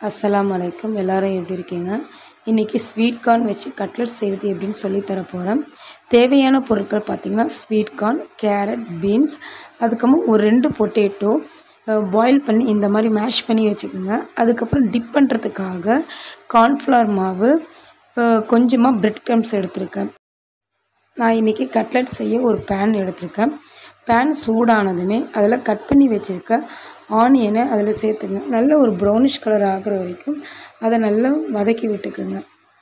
அஸ்ஸலாமு அலைக்கும் எல்லாரும் எப்படி இருக்கீங்க இன்றைக்கி ஸ்வீட் கார்ன் வச்சு கட்லெட் செய்கிறது எப்படின்னு சொல்லித் தர போகிறேன் தேவையான பொருட்கள் பார்த்திங்கன்னா ஸ்வீட் கார்ன் கேரட் பீன்ஸ் அதுக்கப்புறம் ஒரு ரெண்டு பொட்டேட்டோ பாயில் பண்ணி இந்த மாதிரி மேஷ் பண்ணி வச்சுக்கோங்க அதுக்கப்புறம் டிப் பண்ணுறதுக்காக கார்ன்ஃப்ளவர் மாவு கொஞ்சமாக பிரெட் க்ரம்ஸ் எடுத்திருக்கேன் நான் இன்றைக்கி கட்லெட் செய்ய ஒரு பேன் எடுத்திருக்கேன் பேன் சூடானதுமே அதில் கட் பண்ணி வச்சுருக்க ஆனியனை அதில் சேர்த்துங்க நல்ல ஒரு ப்ரௌனிஷ் கலர் ஆகிற வரைக்கும் அதை நல்லா வதக்கி விட்டுக்குங்க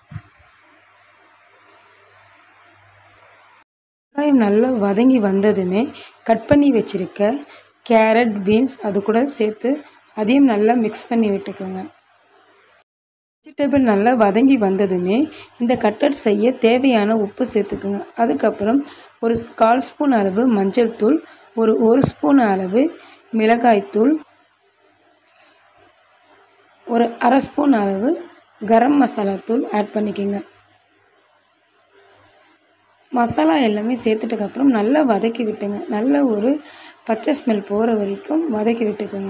வெங்காயம் நல்லா வதங்கி வந்ததுமே கட் பண்ணி வச்சுருக்க கேரட் பீன்ஸ் அது கூட சேர்த்து அதையும் நல்லா மிக்ஸ் பண்ணி விட்டுக்கோங்க வெஜிடபிள் நல்லா வதங்கி வந்ததுமே இந்த கட்லட் செய்ய தேவையான உப்பு சேர்த்துக்குங்க அதுக்கப்புறம் ஒரு கால் ஸ்பூன் அளவு மஞ்சள் தூள் ஒரு ஒரு ஸ்பூன் அளவு மிளகாய்த்தூள் ஒரு அரை ஸ்பூன் அளவு கரம் மசாலா தூள் ஆட் பண்ணிக்கோங்க மசாலா எல்லாமே சேர்த்துட்டக்கப்புறம் நல்லா வதக்கி விட்டுங்க நல்ல ஒரு பச்சை ஸ்மெல் போகிற வரைக்கும் வதக்கி விட்டுக்குங்க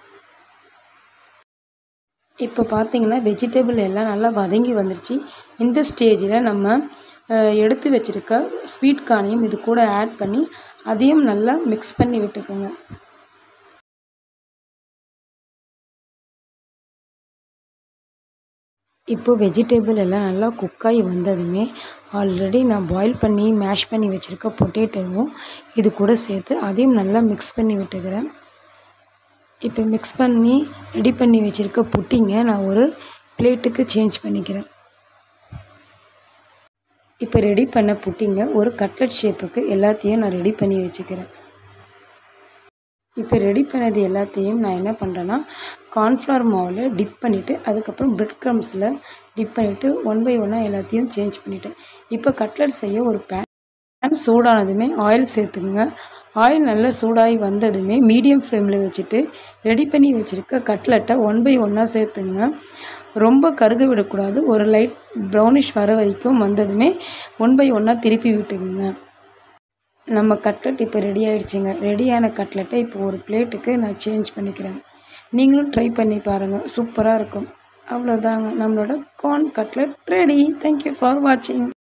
இப்போ பார்த்தீங்கன்னா வெஜிடபிள் எல்லாம் நல்லா வதங்கி வந்துருச்சு இந்த ஸ்டேஜில் நம்ம எடுத்து வச்சுருக்க ஸ்வீட் கார்னையும் இது கூட ஆட் பண்ணி அதையும் நல்லா மிக்ஸ் பண்ணி விட்டுக்கோங்க இப்போது வெஜிடபிள் எல்லாம் நல்லா குக்காகி வந்ததுமே ஆல்ரெடி நான் பாயில் பண்ணி மேஷ் பண்ணி வச்சுருக்க பொட்டேட்டோவும் இது கூட சேர்த்து அதையும் நல்லா மிக்ஸ் பண்ணி விட்டுக்கிறேன் இப்போ மிக்ஸ் பண்ணி ரெடி பண்ணி வச்சுருக்க புட்டிங்க நான் ஒரு பிளேட்டுக்கு சேஞ்ச் பண்ணிக்கிறேன் இப்போ ரெடி பண்ண புட்டிங்க ஒரு கட்லட் ஷேப்புக்கு எல்லாத்தையும் நான் ரெடி பண்ணி வச்சுக்கிறேன் இப்போ ரெடி பண்ணது எல்லாத்தையும் நான் என்ன பண்ணுறேன்னா கார்ன்ஃப்ளவர் மாவில் டிப் பண்ணிவிட்டு அதுக்கப்புறம் பிரெட் க்ரம்ஸில் டிப் பண்ணிவிட்டு ஒன் பை ஒன்னாக எல்லாத்தையும் சேஞ்ச் பண்ணிவிட்டேன் இப்போ கட்லட் செய்ய ஒரு பேன் பேன் சூடானதுமே ஆயில் சேர்த்துக்குங்க ஆயில் நல்லா சூடாகி வந்ததுமே மீடியம் ஃப்ளேமில் வச்சுட்டு ரெடி பண்ணி வச்சுருக்க கட்லெட்டை ஒன் பை ஒன்னாக சேர்த்துங்க ரொம்ப கருக விடக்கூடாது ஒரு லைட் ப்ரௌனிஷ் வர வரைக்கும் வந்ததுமே ஒன் பை ஒன்னாக திருப்பி விட்டுக்குங்க நம்ம கட்லெட் இப்போ ரெடி ஆகிடுச்சிங்க ரெடியான கட்லெட்டை இப்போ ஒரு பிளேட்டுக்கு நான் சேஞ்ச் பண்ணிக்கிறேன் நீங்களும் ட்ரை பண்ணி பாருங்கள் சூப்பராக இருக்கும் அவ்வளோதாங்க நம்மளோட corn cutlet ready thank you for வாட்சிங்